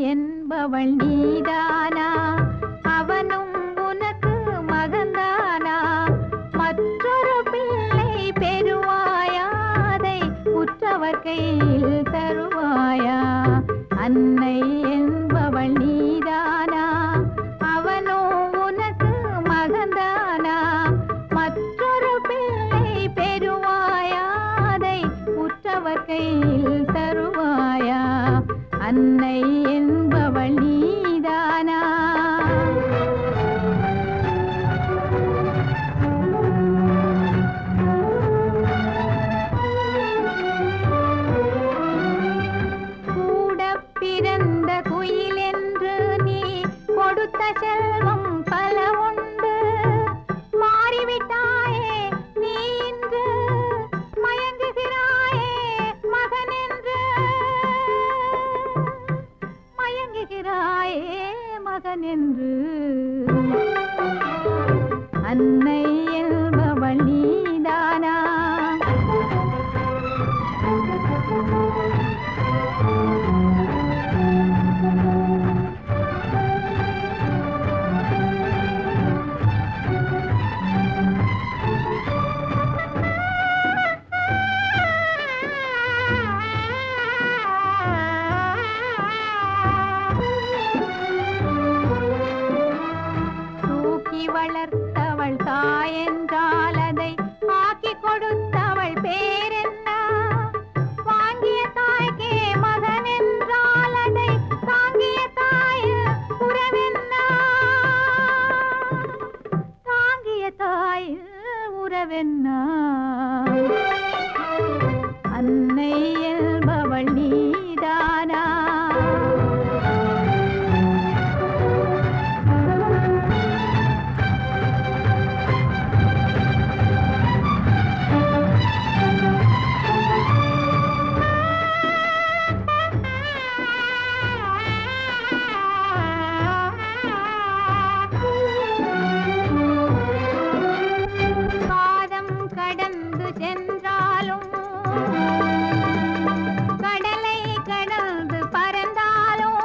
என்பவள் நீதானா அவனும் உனக்கு மகந்தானா மற்றொரு பிள்ளை பெறுவாயா அதை உற்றவர் கையில் தருவாயா அன்னை என்பவள் நீதானா அவனோ உனக்கு மகந்தானா மற்றொரு பிள்ளை பெறுவாயா அதை உற்றவர் கையில் தருவாயா அன்னை என்பவள் நீதானா கூட பிறந்த குயில் என்று நீ கொடுத்த செல்வம் பல உண்டு மாறிவிட்டாயே நீ இன்று மயங்குகிறாயே மகன் என்று மயங்குகிறாயே மகன் என்று அன்னை என்பவள் நீதானா தூக்கி வளர்த்தவள் தாயென்றால் அதை ஆக்கி கொடுத்தவள் பேரென்ன வாங்கிய தாய்க்கே மகன் என்றால் அதை தாங்கிய தாய் உறவென்ன தாங்கிய தாய் உறவென்ன அன்னை என்பவள் நீதானா காதம் கடந்து சென்றாலும் கடலை கடந்து பறந்தாலும்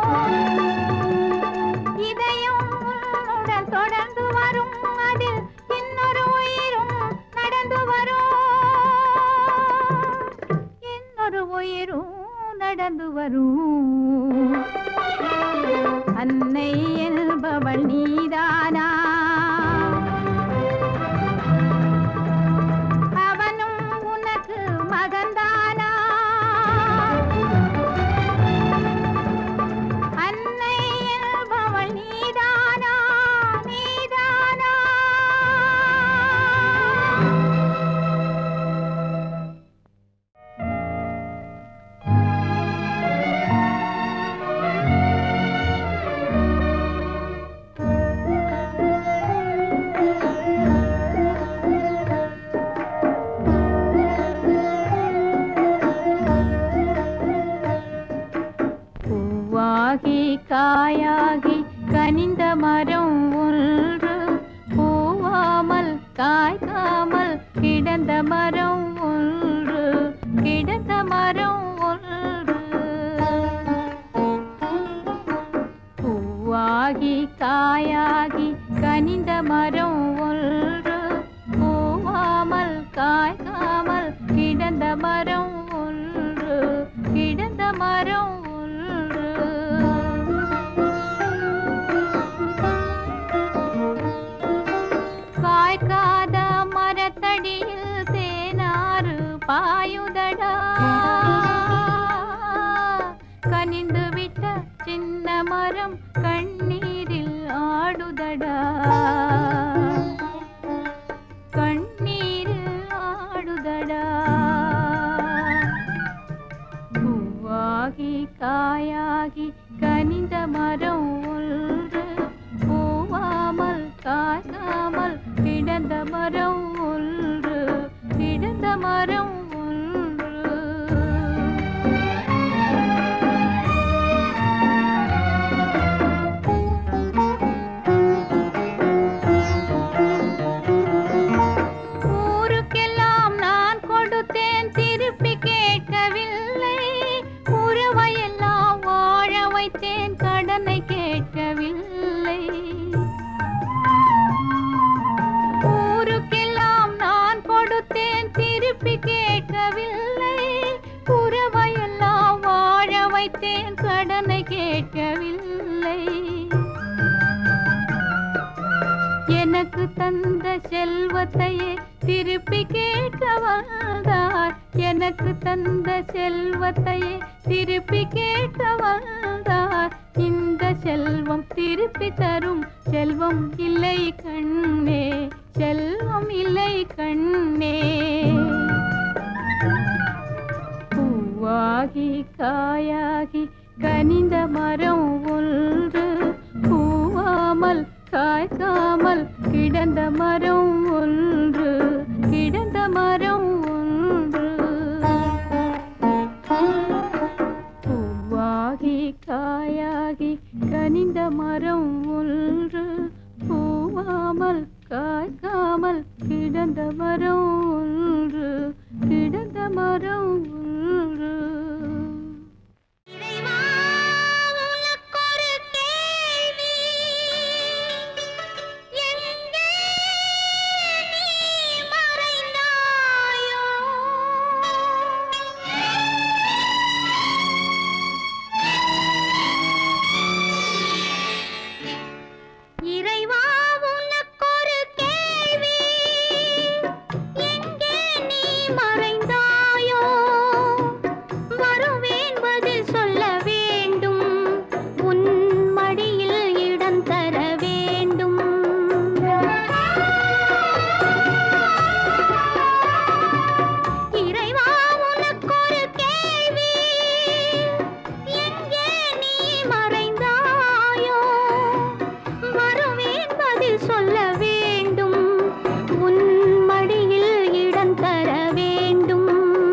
இதயம் உன்னுடன் தொடர்ந்து வரும் அதில் இன்னொரு உயிரும் நடந்து வரும் இன்னொரு உயிரும் நடந்து வரும் அன்னை என்பவள் நீதானா அவனும் உனக்கு மகந்தானா அன்னை என்பவள் நீதானா நீதானா பூவாகி காயாகி கனிந்த மரம் ஒன்று பூவாமல் காய்க்காமல் கிடந்த மரம் ஒன்று கிடந்த மரம் ஒன்று பூவாகி காயாகி கனிந்த மரம் ஒன்று பூவாமல் காய்க்காமல் கிடந்த மரம் ஒன்று கிடந்த மரம் ஒன்று காய்க்காத மரத்தடியில் தேனாறு பாயுதடா கனிந்து விட்ட சின்ன மரம் கண்ணீரில் ஆடுதடா கண்ணீரில் ஆடுதடா பூவாகி காயாகி கனிந்த மரம் ஒன்று பூவாமல் காய்க்காமல் கிடந்த மரம் ஒன்று கிடந்த மரம் ஒன்று ஊருக்கெல்லாம் நான் கொடுத்தேன் திருப்பி கேட்கவில்லை உறவையெல்லாம் வாழ வைத்தேன் பார்த்தேன் கடனை கேட்கவில்லை ஊருக்கெல்லாம் நான் கொடுத்தேன் திருப்பி கேட்கவில்லை உறவையெல்லாம் வாழ வைத்தேன் கடனை கேட்கவில்லை எனக்கு தந்த செல்வத்தையே திருப்பி கேட்க வந்தார் எனக்கு தந்த செல்வத்தையே திருப்பி கேட்க வந்தார் இந்த செல்வம் திருப்பி தரும் செல்வம் இல்லை கண்ணே செல்வம் இல்லை கண்ணே பூவாகி காயாகி கனிந்த மரம் ஒன்று பூவாமல் காய்க்காமல் கிடந்த மரம் ஒன்று கிடந்த மரம் ஒன்று பூவாகி காயாகி கனிந்த மரம் ஒன்று பூவாமல் காய்க்காமல் கிடந்த மரம் ஒன்று கிடந்த மரம் ஒன்று இறைவா உனக்கொரு கேள்வி எங்கே நீ மறைந்தாயோ இறைவா உனக்கொரு கேள்வி எங்கே நீ மறைந்தாயோ வருவேன் பதில் சொல்ல வேண்டும் உன் மடியில் இடம் தர வேண்டும் இறைவா உனக்கொரு கேள்வி எங்கே நீ மறைந்தாயோ வருவேன் பதில் சொல்ல வேண்டும் உன் மடியில் இடம் தர வேண்டும்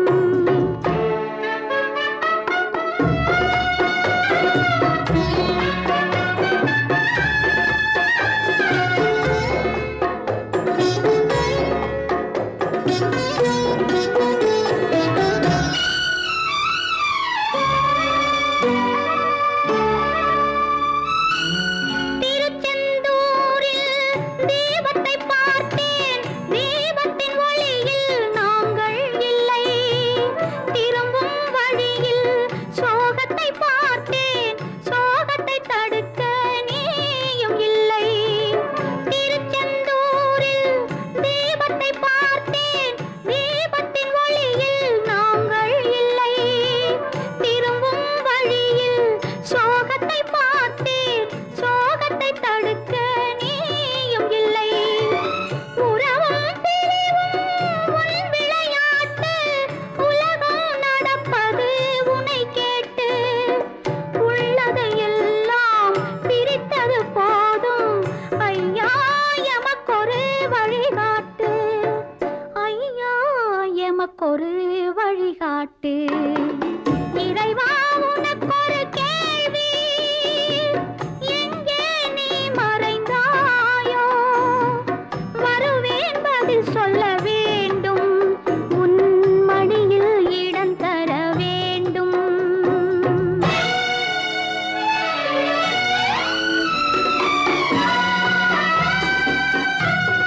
திருச்செந்தூரில் தீபத்தை பார்த்தேன் தீபத்தின் ஒளியில் நாங்கள் இல்லை திரும்பும் வழியில் சோகத்தை பார்த்தேன் சோகத்தை தடுக்க நீயும் இல்லை திருச்செந்தூரில் தீபத்தை பார்த்தேன் தீபத்தின் ஒளியில் நாங்கள் இல்லை திரும்பும் வழியில் சோகத்தை பார்த்தேன் சோகத்தை தடுக்க நீயும் இல்லை உறவும் பிரிவும் உன் விளையாட்டு உலகம் நடப்பது உன்னை கேட்டு உள்ளதையெல்லாம் பிரித்தது போதும் ஐயா எமக்கொரு வழிகாட்டு ஐயா எமக்கொரு வழிகாட்டு இறைவா உனக்கொரு கேள்வி எங்கே நீ மறைந்தாயோ வருவேன் பதில் சொல்ல வேண்டும் உன் மடியில் இடம் தர வேண்டும்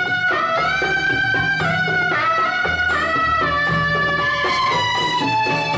பூவாகி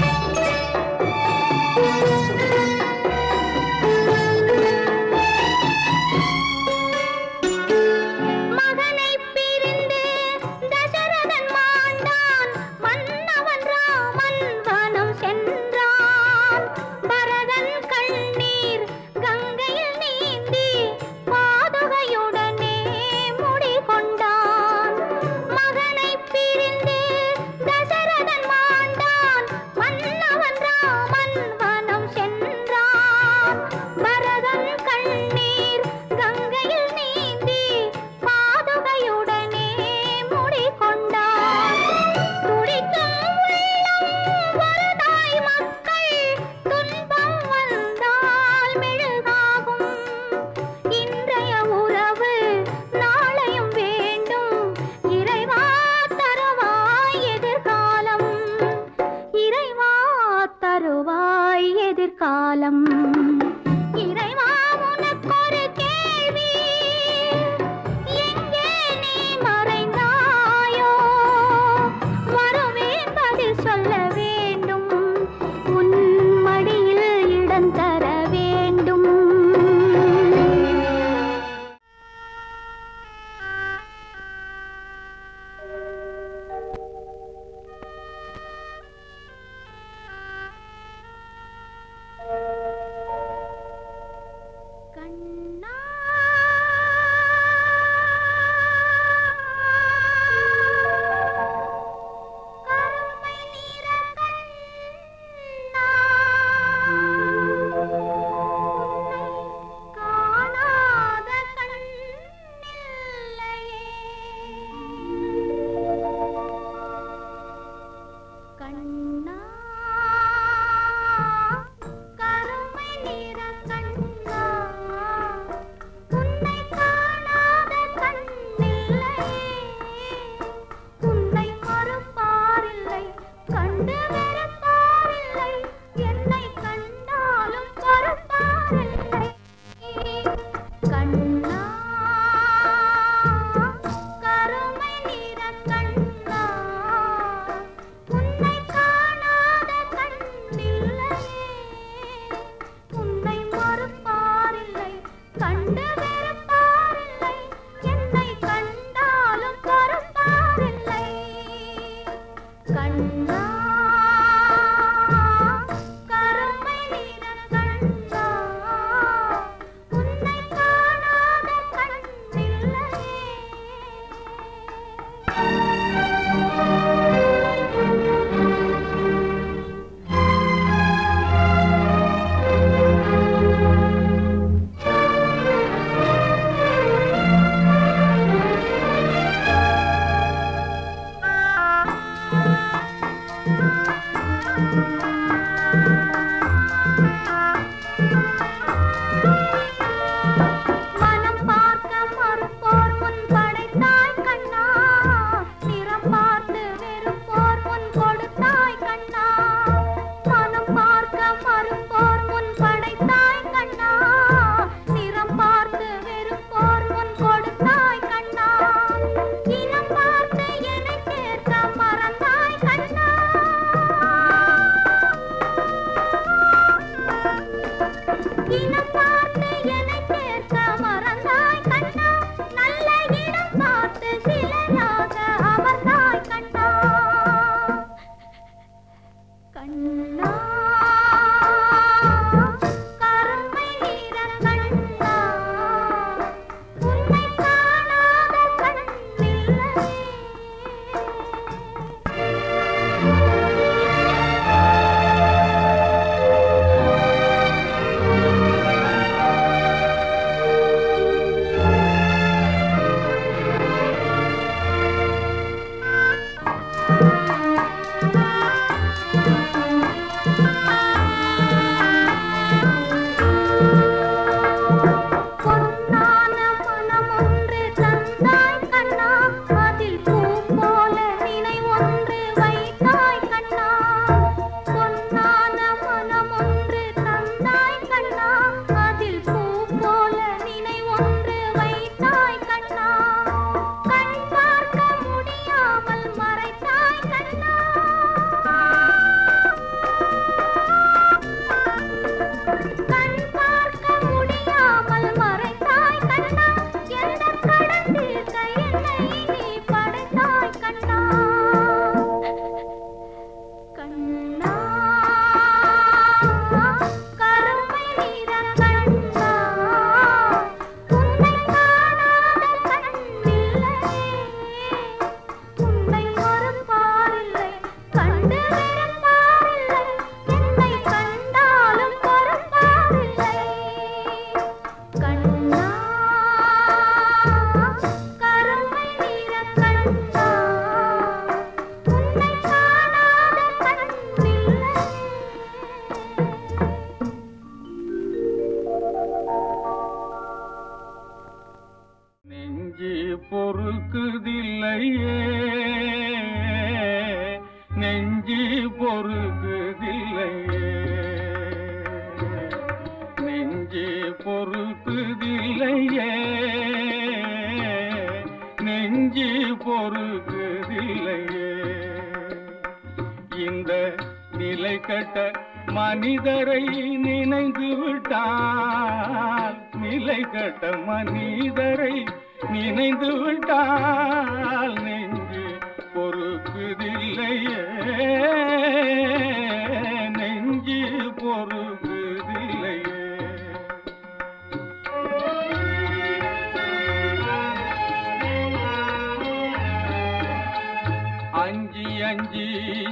பார்த்து என்னை சேர்க்க மறந்தாய் கண்ணா நல்ல இடம் பார்த்து சிலையாக அமர்ந்தாய் கண்ணா கண்ணா கருமை நிற கண்ணா உன்னை காணாத கண்ணில்லையே பொன்னான மனமொன்று தந்தாய் கண்ணா அதில் பூ போல நினைவொன்று வைத்தாய் கண்ணா பொன்னான மனமொன்று தந்தாய் கண்ணா அதில் பூ போல நினைவொன்று வைத்தாய் கண்ணா கண் பார்க்க முடியாமல் மறைத்தாய் கண்ணா கண் பார்க்க முடியாமல் மறைத்தாய் கண்ணா எந்த கடன் தீர்க்க என்னை நீ படைத்தாய் கண்ணா கண்ணா கருமை நிற கண்ணா உன்னை காணாத கண்ணில்லையே உன்னை மறுப்பாரில்லை கண்டு வெறுப்பாரில்லை என்னை கண்டாலும் பொறுப்பாரில்லை கண்ணா கருமை நிற கண்ணா உன்னை காணாத கண்ணில்லையே நெஞ்சு பொறுக்குதில்லையே நெஞ்சு பொறுக்குதில்லையே நெஞ்சு பொறுக்குதில்லையே நெஞ்சு பொறுக்குதில்லையே இந்த நிலை கட்ட மனிதரை நினைந்து விட்டால் நிலை கட்ட மனிதரை நினைந்து விட்டால் நெஞ்சு பொறுக்குதில்லையே நெஞ்சு பொறுக்குதில்லையே அஞ்சி அஞ்சி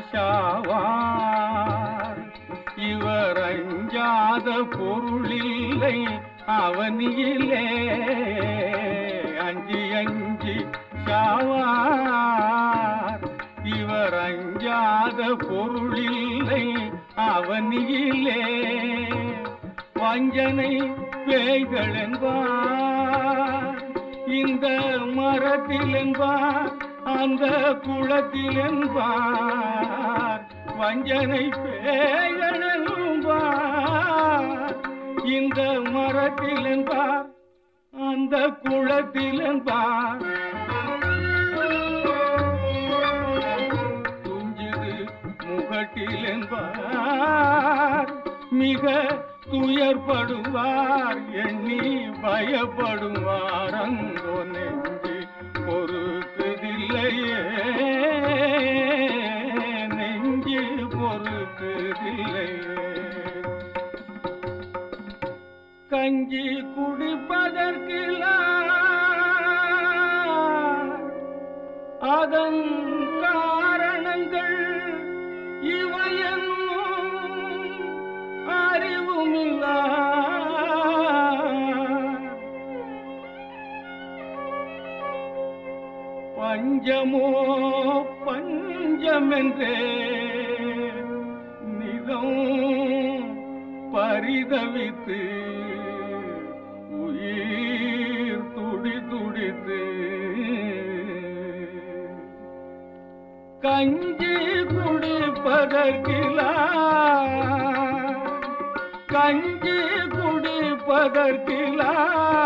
சாவார் இவர் அஞ்சாத பொருளில்லை அவனியிலே அஞ்சி அஞ்சி சாவார் இவர் அஞ்சாத பொருளில்லை அவனியிலே வஞ்சனை பேய்கள் என்பார் இந்த மரத்தில் என்பார் அந்த குளத்தில் என்பார் வஞ்சனை பேய்கள் என்பார் இந்த மரத்தில் என்பார் அந்த குளத்தில் என்பார் துஞ்சிது முகட்டில் என்பார் மிக துயர்படுவார் எண்ணி பயப்படுவார் அங்கோ நெஞ்சு பொறுக்குதில்லையே நெஞ்சு பொறுக்குதில்லையே கஞ்சி குடிப்பதற்கில்லாம் அதன் காரணங்கள் இவையென்னும் அறிவுமில்லா பஞ்சமோ பஞ்சமென்றே நிதம் பரிதவித்து உயிர் துடி துடித்து கஞ்சி குடிப்பதற்கிலா கஞ்சி குடிப்பதற்கிலா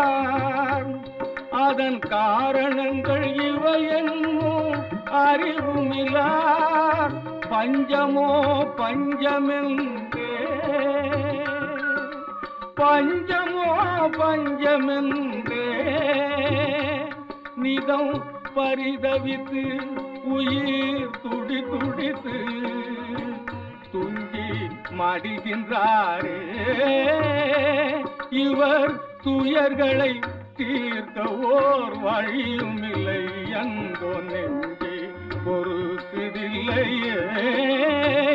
அதன் காரணங்கள் இவையென்னும் அறிவுமிலா பஞ்சமோ பஞ்சமென்றே பஞ்சமோ பஞ்சமென்றே நிதம் பரிதவித்து உயிர் துடி துடித்து துஞ்சி மடிகின்றாரே இவர் துயர்களை தீர்க்க ஓர் வழியும் இல்லை எங்கோ நெஞ்சே பொறுக்குதில்லையே